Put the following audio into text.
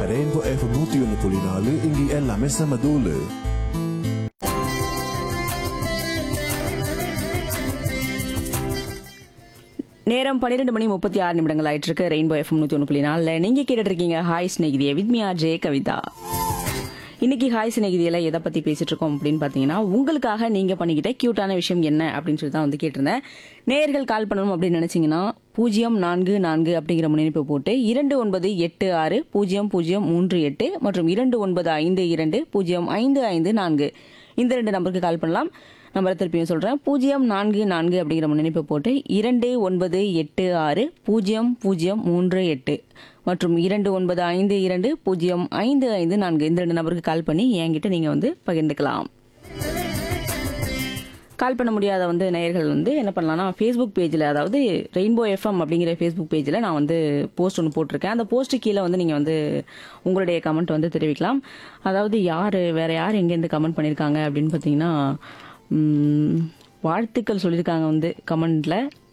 rainbow FM நூத்தி ஒன்று புள்ளி நாலு இங்கே எல்லாமே செம தூளு நேரம் பன்னிரெண்டு மணி முப்பத்தி ஆறு நிமிடங்கள் ஆயிட்டு இருக்கு ரெயின்போ எஃப்எம் நூத்தி ஒன்று புள்ளி நாலுல நீங்க கேட்டுட்டு இருக்கீங்க ஹாய் ஸ்நேகிதிய வித்மியா ஜே கவிதா இன்னைக்கு ஹாய் சிநேகிதியில எதை பத்தி பேசிட்டு இருக்கோம் அப்படின்னு பாத்தீங்கன்னா உங்களுக்காக நீங்க பண்ணிக்கிட்ட கியூட்டான விஷயம் என்ன அப்படின்னு சொல்லி தான் வந்து கேட்டிருந்தேன் நேயர்கள் கால் பண்ணணும் அப்படின்னு நினைச்சீங்கன்னா பூஜ்ஜியம் நான்கு நான்கு அப்படிங்கிற முன்னிணைப்பு போட்டு இரண்டு ஒன்பது எட்டு ஆறு பூஜ்ஜியம் பூஜ்ஜியம் மூன்று எட்டு மற்றும் இரண்டு ஒன்பது ஐந்து இரண்டு பூஜ்ஜியம் ஐந்து ஐந்து நான்கு இந்த ரெண்டு நம்பருக்கு கால் பண்ணலாம் நம்பரை திருப்பியும் சொல்றேன் பூஜ்ஜியம் நான்கு நான்கு அப்படிங்கிற முன்னிணைப்பு போட்டு இரண்டு ஒன்பது எட்டு ஆறு பூஜ்ஜியம் பூஜ்ஜியம் மூன்று எட்டு மற்றும் இரண்டு ஒன்பது ஐந்து இரண்டு பூஜ்ஜியம் ஐந்து ஐந்து நான்கு இந்த ரெண்டு நம்பருக்கு கால் பண்ணி என்கிட்ட நீங்க வந்து பகிர்ந்துக்கலாம் கால் பண்ண முடியாத வந்து நேயர்கள் வந்து என்ன பண்ணலாம்னா ஃபேஸ்புக் பேஜில் அதாவது ரெயின்போ எஃப்எம் அப்படிங்கிற ஃபேஸ்புக் பேஜில் நான் வந்து போஸ்ட் ஒன்று போட்டிருக்கேன் அந்த போஸ்ட்டு கீழே வந்து நீங்கள் வந்து உங்களுடைய கமெண்ட் வந்து தெரிவிக்கலாம் அதாவது யார் வேற யார் எங்கேருந்து கமெண்ட் பண்ணியிருக்காங்க அப்படின்னு பார்த்தீங்கன்னா ம், வாழ்த்துக்கள் சொல்லியிருக்காங்க வந்து கமெண்ட்ல